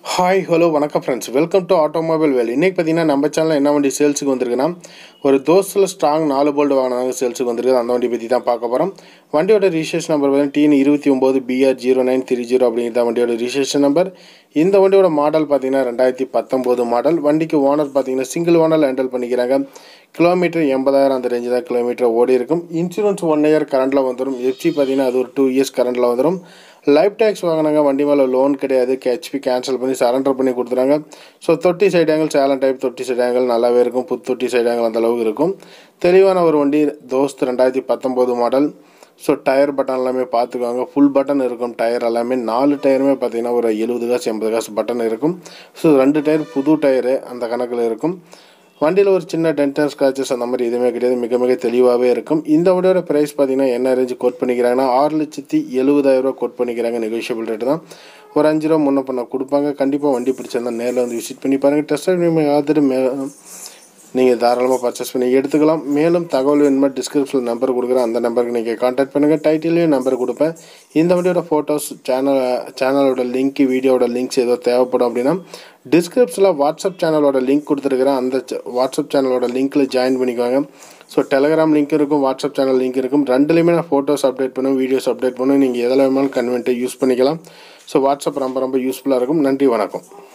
hi hello வணக்கம் friends welcome to automobile Vel இன்றைக்கி பார்த்தீங்கன்னா நம்ம சேனலில் என்ன வண்டி சேல்ஸுக்கு வந்திருக்குன்னா ஒரு தோஸ்தில் ஸ்ட்ராங் நாலு போல்டு வாங்கினாங்க சேல்ஸுக்கு வந்திருக்கு அந்த வண்டி பற்றி தான் பார்க்க போகிறோம் வண்டியோட ரிஜிஸ்ட்ரேஷன் நம்பர் பார்த்தீங்கன்னா டிஎன் இருபத்தி ஒம்பது BR zero nine three zero அப்படிங்கிறத வண்டியோட ரிஜிஸ்ட்ரேஷன் நம்பர் இந்த வண்டியோட மாடல் பார்த்தீங்கன்னா ரெண்டாயிரத்தி பத்தொம்போது மாடல் வண்டிக்கு ஓனர் பார்த்தீங்கன்னா சிங்கிள் ஓனர் ஹேண்டில் பண்ணிக்கிறாங்க கிலோமீட்டர் எண்பதாயிரம் அந்த ரேஞ்சு தான் கிலோமீட்டர் ஓடி இருக்கும் இன்சூரன்ஸ் ஒன் இயர் கரண்டில் வந்துடும் எஃப்சி பார்த்தீங்கன்னா அது ஒரு டூ இயர்ஸ் கரண்டில் வந்துடும் லைஃப் டேக்ஸ் வாங்கினாங்க வண்டி மேலே லோன் கிடையாது ஹெச்பி கேன்சல் பண்ணி சரண்டர் பண்ணி கொடுத்துறாங்க ஸோ தொட்டி சைடு ஆங்கிள் சேலம் டைப் தொட்டி சைடு ஆங்கிள் நல்லாவே இருக்கும் புது தொட்டி சைடு ஆங்கிள் அந்த அளவுக்கு இருக்கும் தெளிவான ஒரு வண்டி தோஸ்த் ரெண்டாயிரத்தி பத்தொம்போது மாடல் ஸோ டயர் பட்டன் எல்லாமே பார்த்துக்கோங்க ஃபுல் பட்டன் இருக்கும் டயர் எல்லாமே நாலு டயருமே பார்த்தீங்கன்னா ஒரு எழுபது காசு எண்பது காசு பட்டன் இருக்கும் ஸோ ரெண்டு டயர் புது டயரு அந்த கணக்கில் இருக்கும் வண்டியில் ஒரு சின்ன டென்டர் ஸ்க்ராச்சஸ் அந்த மாதிரி எதுவுமே கிடையாது மிக மிக தெளிவாகவே இருக்கும் இந்த வண்டியோட ப்ரைஸ் பார்த்தீங்கன்னா என்ன ரேஞ்சு கோட் பண்ணிக்கிறாங்கன்னா ஆறு லட்சத்தி எழுபதாயிரரூவா கோட் பண்ணிக்கிறாங்க நெகோஷியபிள் ரேட்டு தான் ஒரு அஞ்சு ரூபா முன்ன பண்ண கொடுப்பாங்க கண்டிப்பாக வண்டி பிடிச்சிருந்தா நேரில் வந்து விசிட் பண்ணி பாருங்கள் டெஸ்ட் ஆதரவு மே நீங்கள் தாராளமாக பர்ச்சேஸ் பண்ணி எடுத்துக்கலாம் மேலும் தகவல் வேணுமா டிஸ்கிரிப்ஷனில் நம்பர் கொடுக்குறேன் அந்த நம்பருக்கு நீங்கள் காண்டாக்ட் பண்ணுங்கள் டைட்டிலையும் நம்பர் கொடுப்பேன் இந்த வண்டியோட ஃபோட்டோஸ் சேனல் சேனலோட லிங்க் வீடியோட லிங்க்ஸ் ஏதோ தேவைப்படும் அப்படின்னா டிஸ்கிரிப்ஷனில் வாட்ஸ்அப் சேனலோட லிங்க் கொடுத்துருக்குறேன் அந்த வாட்ஸ்அப் சேனலோட லிங்க்கில் ஜாயின் பண்ணிக்குவாங்க ஸோ டெலகிராம் லிங்க் இருக்கும் வாட்ஸ்அப் சேனல் லிங்க் இருக்கும் ரெண்டுலேயுமே நான் ஃபோட்டோஸ் அப்டேட் பண்ணுவேன் வீடியோஸ் அப்டேட் பண்ணுவேன் நீங்கள் எதில் வேணாலும் கன்வென்ட்டை யூஸ் பண்ணிக்கலாம் ஸோ வாட்ஸ்அப் ரொம்ப ரொம்ப யூஸ்ஃபுல்லாக இருக்கும் நன்றி வணக்கம்